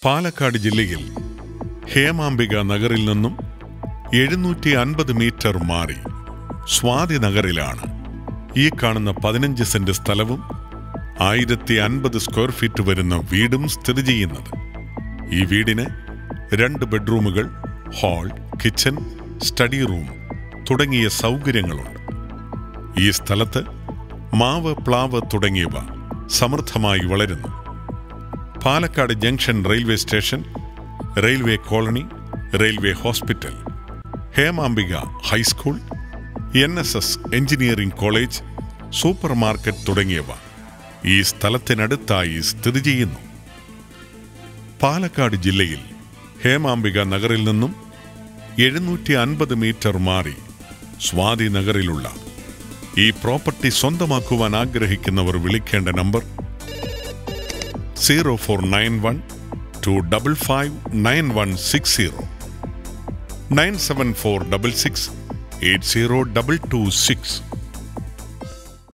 പാലക്കാട് ജില്ലയിൽ ഹേമാംബിക നഗറിൽ നിന്നും എഴുന്നൂറ്റി അൻപത് മീറ്റർ മാറി സ്വാതി നഗറിലാണ് ഈ കാണുന്ന പതിനഞ്ച് സെന്റ് സ്ഥലവും ആയിരത്തി അൻപത് സ്ക്വയർ ഫീറ്റ് വരുന്ന വീടും സ്ഥിതി ചെയ്യുന്നത് ഈ വീടിന് രണ്ട് ബെഡ്റൂമുകൾ ഹാൾ കിച്ചൺ സ്റ്റഡി റൂം തുടങ്ങിയ സൗകര്യങ്ങളുണ്ട് ഈ സ്ഥലത്ത് മാവ് പ്ലാവ് തുടങ്ങിയവ സമൃദ്ധമായി വളരുന്നു Palakkad junction railway station railway colony railway hospital Hemambika high school N S S engineering college super market തുടങ്ങിയവ ഈ സ്ഥലത്തിനടുത്തായി സ്ഥിതി ചെയ്യുന്നു പാലക്കാട് ജില്ലയിൽ ഹേമാംബിക നഗറിൽ നിന്നും എഴുന്നൂറ്റി അൻപത് മീറ്റർ മാറി സ്വാതി നഗറിലുള്ള ഈ പ്രോപ്പർട്ടി സ്വന്തമാക്കുവാൻ ആഗ്രഹിക്കുന്നവർ വിളിക്കേണ്ട number zero four nine one two double five nine one six zero nine seven four double six eight zero double two six